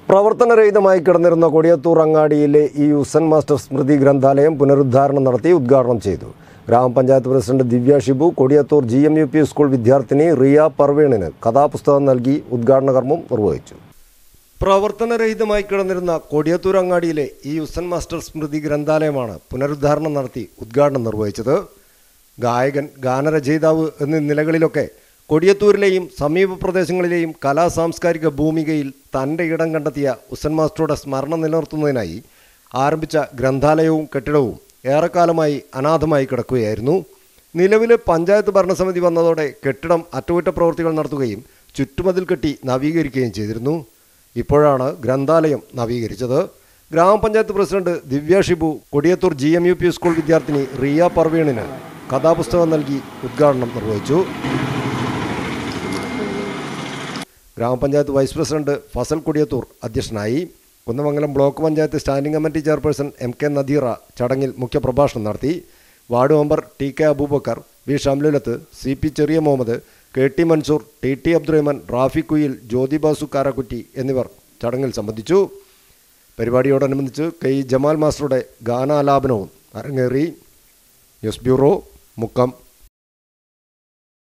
പ്രവർത്തനരഹിതമായി കിടന്നിരുന്ന കൊടിയത്തൂർ അങ്ങാടിയിലെ ഈ ഉസൻ മാസ്റ്റർ സ്മൃതി ഗ്രന്ഥാലയം പുനരുദ്ധാരണം നടത്തി ഉദ്ഘാടനം ചെയ്തു ഗ്രാമപഞ്ചായത്ത് president Divya Shibu Kodiyathur G M U P school വിദ്യാർത്ഥിനി റിയ പർവീണിന് കഥാപുസ്തകം നൽകി ഉദ്ഘാടന കർമ്മം നിർവഹിച്ചു പ്രവർത്തനരഹിതമായി കിടന്നിരുന്ന കൊടിയത്തൂർ അങ്ങാടിയിലെ ഈ ഉസൻ മാസ്റ്റർ സ്മൃതി ഗ്രന്ഥാലയമാണ് പുനരുദ്ധാരണം നടത്തി ഉദ്ഘാടനം നിർവഹിച്ചത് ഗായകൻ ഗാനരചയിതാവ് എന്നീ നിലകളിലൊക്കെ കൊടിയത്തൂരിലെയും സമീപ പ്രദേശങ്ങളിലെയും കലാ സാംസ്കാരിക ഭൂമികയിൽ തൻ്റെ ഇടം കണ്ടെത്തിയ ഉസൻ മാസ്റ്ററുടെ സ്മരണ നിലനിർത്തുന്നതിനായി ആരംഭിച്ച ഗ്രന്ഥാലയവും കെട്ടിടവും ഏറെക്കാലമായി അനാഥമായി കിടക്കുകയായിരുന്നു നിലവിലെ പഞ്ചായത്ത് ഭരണസമിതി വന്നതോടെ കെട്ടിടം അറ്റകുറ്റപ്രവൃത്തികൾ നടത്തുകയും ചുറ്റുമതിൽ കെട്ടി നവീകരിക്കുകയും ചെയ്തിരുന്നു ഇപ്പോഴാണ് ഗ്രന്ഥാലയം നവീകരിച്ചത് ഗ്രാമപഞ്ചായത്ത് president Divya Shibu Kodiyathur G M U P school വിദ്യാർത്ഥിനി റിയ പർവീണിന് കഥാപുസ്തകം നൽകി ഉദ്ഘാടനം നിർവഹിച്ചു ഗ്രാമപഞ്ചായത്ത് വൈസ് പ്രസിഡന്റ് ഫസൽ കൊടിയത്തൂർ അധ്യക്ഷനായി Kunnamangalam block panchayat standing committee chairperson M K Nadeera ചടങ്ങിൽ മുഖ്യപ്രഭാഷണം നടത്തി ward member T K Abubakar V Shamlulath C P Cheriya Muhammad K T Mansoor T T Abdurahman Rafi Kuyil Jyothi Basu കാരാക്കുറ്റി എന്നിവർ ചടങ്ങിൽ സംബന്ധിച്ചു പരിപാടിയോടനുബന്ധിച്ച് കെ ഇ ജമാൽ മാസ്റ്ററുടെ ഗാനാലാപനവും അരങ്ങേറി ന്യൂസ് ബ്യൂറോ മുക്കം